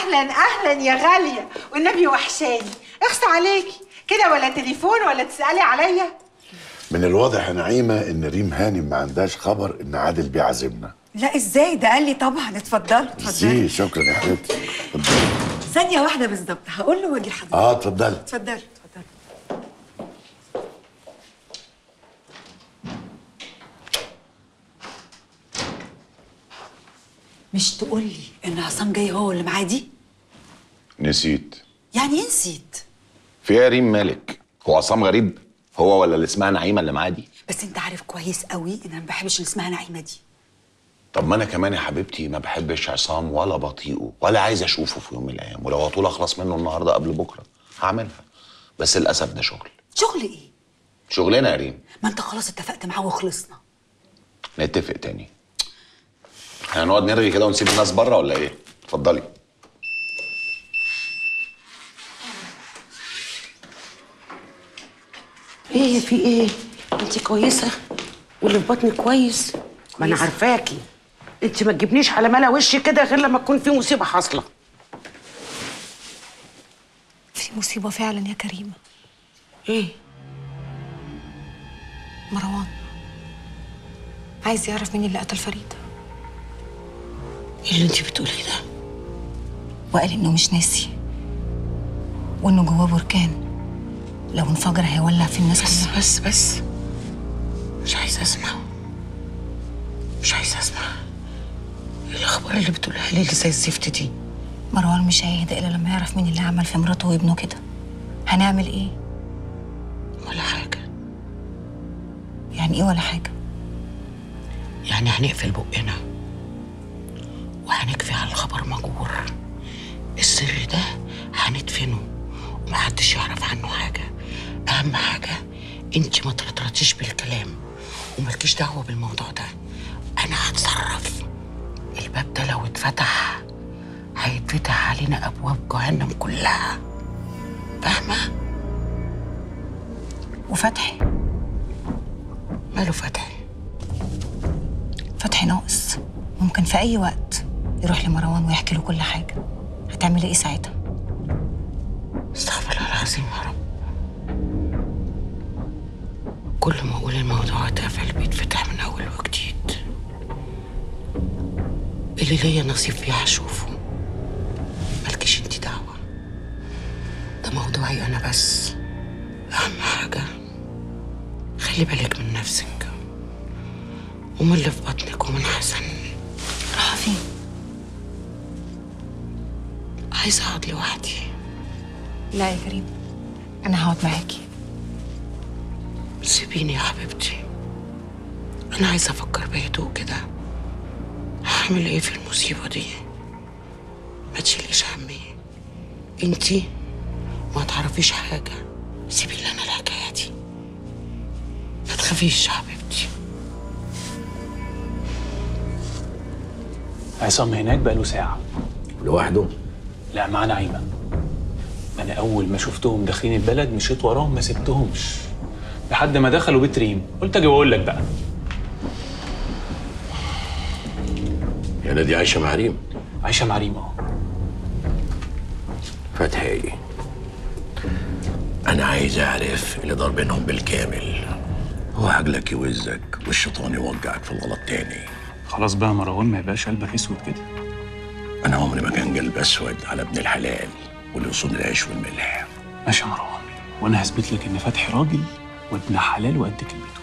اهلا اهلا يا غاليه والنبي وحشاني اخس عليكي كده ولا تليفون ولا تسالي عليا من الواضح يا نعيمه ان ريم هانم ما عندهاش خبر ان عادل بيعزمنا لا ازاي ده قال لي طبعا اتفضلوا اتفضلوا زي شكرا يا حبيبتي اتفضلي ثانيه واحده بالظبط هقول له واجي لحضرتك اه اتفضلي اتفضلي اتفضلي مش تقول لي ان عصام جاي هو اللي معاه دي نسيت يعني ايه نسيت في إيه يا ريم مالك هو عصام غريب هو ولا اللي اسمها نعيمه اللي معاه دي بس انت عارف كويس قوي ان انا ما بحبش اللي اسمها نعيمه دي طب ما انا كمان يا حبيبتي ما بحبش عصام ولا بطيئه ولا عايز اشوفه في يوم من الايام ولو هطول اخلص منه النهارده قبل بكره هعملها بس للاسف ده شغل شغل ايه شغلنا يا ريم ما انت خلاص اتفقت معاه وخلصنا نتفق تاني هنقعد نرغي كده ونسيب الناس بره ولا ايه اتفضلي ايه في ايه انت كويسه واللي في بطنك كويس ما انا عارفاكي انت ما تجيبنيش على ملا وشي كده غير لما تكون في مصيبه حاصله في مصيبة فعلا يا كريمة ايه مروان عايز يعرف مين اللي قتل فريد ايه اللي انت بتقوليه ده وقال انه مش ناسي وانه جواه بركان لو انفجر هيولع في الناس بس كلها بس بس مش عايزه اسمع مش عايزه اسمع ايه الاخبار اللي بتقولها لي اللي زي الزفت دي مروان مش هيهدى الا لما يعرف مين اللي عمل في مراته وابنه كده هنعمل ايه ولا حاجه يعني ايه ولا حاجه يعني هنقفل بقنا وهنكفي على الخبر مجور السر ده هندفنه ومحدش يعرف عنه حاجة أهم حاجة انت ما ترطرطيش بالكلام وملكيش دعوة بالموضوع ده أنا هتصرف الباب ده لو اتفتح هيتفتح علينا أبواب جهنم كلها فاهمة؟ وفتحي ماله فتحي فتحي ناقص ممكن في اي وقت يروح لمروان ويحكي له كل حاجه هتعملي ايه ساعتها استغفر الله العظيم يا رب كل ما اقول الموضوع اتقفل بيتفتح من اول وجديد اللي ليا نصيب فيه هشوفه مالكيش انت دعوة ده موضوعي انا بس اهم حاجة خلي بالك من نفسك ومن اللي في بطنك ومن حسن راح فين عايزة اقعد لوحدي لا يا كريم انا هقعد معاكي سيبيني يا حبيبتي انا عايزه افكر بهدوء كده هعمل ايه في المصيبه دي ما تشيليش همي انتي ما تعرفيش حاجه سيبي لي انا الحكايه دي ما تخافيش يا حبيبتي عصام هناك بقاله ساعة لوحده لا مع نعيمة أنا أول ما شفتهم داخلين البلد مشيت وراهم ما سبتهمش لحد ما دخلوا بيت ريم قلت أجي وأقول لك بقى يا نادي عايشه مع ريم عايشة مع ريم أهو فتحي انا عايز اعرف اللي دار بينهم بالكامل هو عقلك يوزك والشيطان يوقعك في الغلط تاني خلاص بقى مروان ما يبقاش قلبك أسود كده انا عمري ما كان قلب اسود على ابن الحلال واللي يصون العيش والملح ماشي يا مروان وأنا هثبت لك إن فتحي راجل وابن حلال وقد كلمته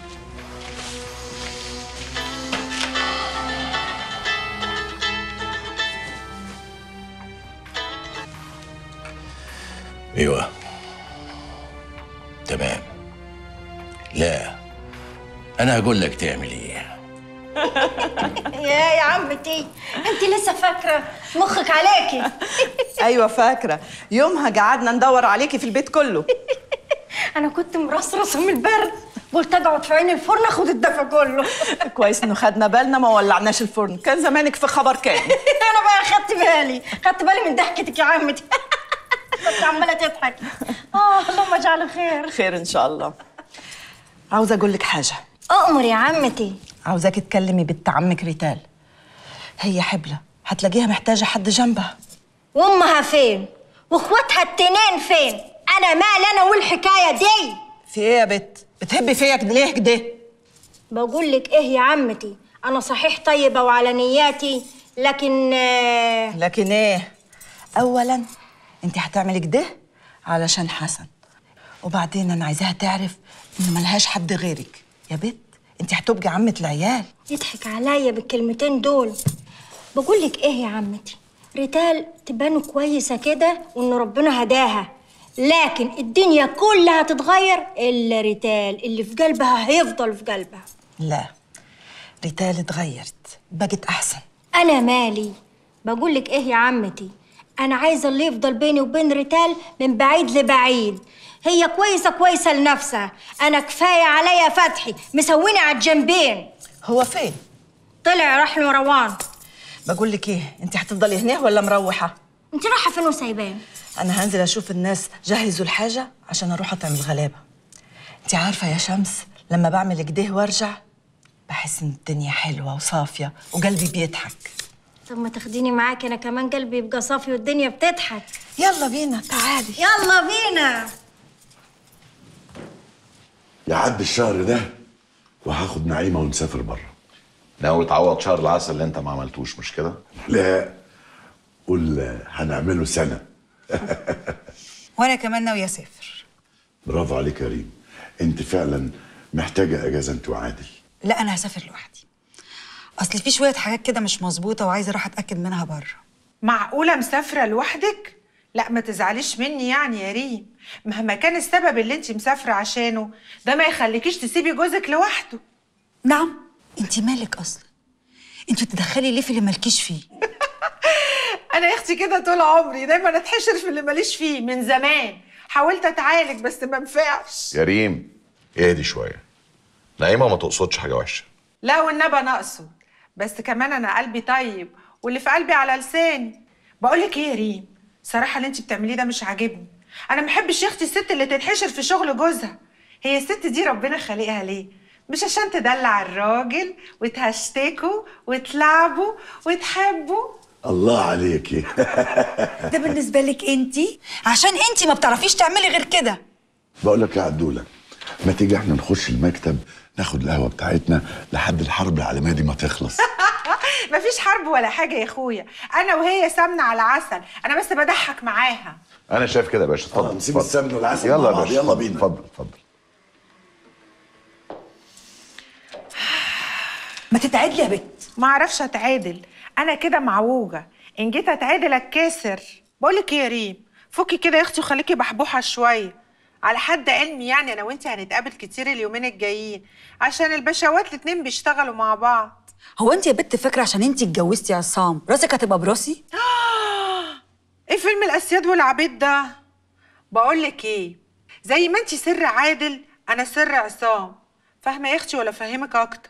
ايوه تمام لا انا هقول لك تعمل ايه يا يا عمتي انت لسه فاكره مخك عليكي ايوه فاكره يومها قعدنا ندور عليكي في البيت كله انا كنت مرصرصه من البرد قلت اقعد في عين الفرن اخد الدفى كله كويس انه خدنا بالنا ما ولعناش الفرن كان زمانك في خبر كان انا بقى خدت بالي خدت بالي من ضحكتك يا عمتي كنت عماله تضحك اه اللهم اجعله خير خير ان شاء الله عاوزه اقول لك حاجه اؤمر يا عمتي عاوزاكي تكلمي بنت عمك ريتال هي حبلة هتلاقيها محتاجة حد جنبها وامها فين واخواتها التنين فين انا مال انا والحكايه دي في ايه يا بت بتهبي فيا كده ليه كده بقول لك ايه يا عمتي انا صحيح طيبه وعلى نياتي لكن آه، لكن ايه اولا انت هتعملي كده علشان حسن وبعدين انا عايزاها تعرف ان ملهاش حد غيرك يا بت انت هتبقي عمة العيال يضحك عليا بالكلمتين دول بقول لك ايه يا عمتي ريتال تبان كويسه كده وان ربنا هداها لكن الدنيا كلها تتغير الا ريتال اللي في قلبها هيفضل في قلبها لا ريتال اتغيرت بقت احسن انا مالي بقول لك ايه يا عمتي انا عايزه اللي يفضل بيني وبين ريتال من بعيد لبعيد هي كويسه كويسه لنفسها انا كفايه عليا فتحي مسويني على الجنبين هو فين طلع راح له روان بقول لك ايه انت هتفضلي هنا ولا مروحه انت رايحه فين وسايبان انا هنزل اشوف الناس جهزوا الحاجه عشان اروح اطعم الغلابه انت عارفه يا شمس لما بعمل كده وارجع بحس ان الدنيا حلوه وصافيه وقلبي بيضحك طب ما تاخديني معاك انا كمان قلبي يبقى صافي والدنيا بتضحك يلا بينا تعالي يلا بينا يعدي الشهر ده وهاخد نعيمه ونسافر بره ناوي تعوض شهر العسل اللي انت ما عملتوش مش كده؟ لا قول هنعمله سنه وانا كمان ناويه اسافر برافو عليك يا ريم انت فعلا محتاجه اجازه انت وعادل لا انا هسافر لوحدي اصل في شويه حاجات كده مش مظبوطه وعايزه اروح اتاكد منها بره معقولة مسافرة لوحدك؟ لا ما تزعليش مني يعني يا ريم مهما كان السبب اللي انت مسافرة عشانه ده ما يخليكيش تسيبي جوزك لوحده نعم انت مالك اصلا انت بتدخلي ليه في اللي مالكيش فيه انا يا اختي كده طول عمري دايما اتحشر في اللي ماليش فيه من زمان حاولت اتعالج بس ما نفعش يا ريم اهدي شويه نايمه ما تقصدش حاجه وحشه لا والنبي انا اقصد بس كمان انا قلبي طيب واللي في قلبي على لساني بقول لك ايه يا ريم صراحه اللي انت بتعمليه ده مش عاجبني انا ما بحبش يا اختي الست اللي تتحشر في شغل جوزها هي الست دي ربنا خالقها ليه مش عشان تدلع الراجل وتهشتكوا وتلعبوا وتحبوا الله عليكي ده بالنسبه لك انت عشان انت ما بتعرفيش تعملي غير كده بقول لك يا عدوله ما تيجي احنا نخش المكتب ناخد القهوه بتاعتنا لحد الحرب العالميه دي ما تخلص مفيش حرب ولا حاجه يا اخويا انا وهي سمنه على عسل انا بس بضحك معاها انا شايف كده يا باشا اتفضل نسيب اتفضل. السمن والعسل يلا مع يا بعض، باشا يلا بينا. اتفضل اتفضل ما تتعدلي يا بت ما اعرفش اتعادل انا كده معوجه ان جيت اتعادل اتكسر بقول لك ايه يا ريم فكي كده يا اختي وخليكي بحبوحه شويه على حد علمي يعني انا وانت هنتقابل كتير اليومين الجايين عشان البشوات الاتنين بيشتغلوا مع بعض هو انت يا بت فاكره عشان انت اتجوزتي عصام راسك هتبقى براسي ايه فيلم الاسياد والعبيد ده بقول لك ايه زي ما انت سر عادل انا سر عصام فاهمه يا اختي ولا افهمك اكتر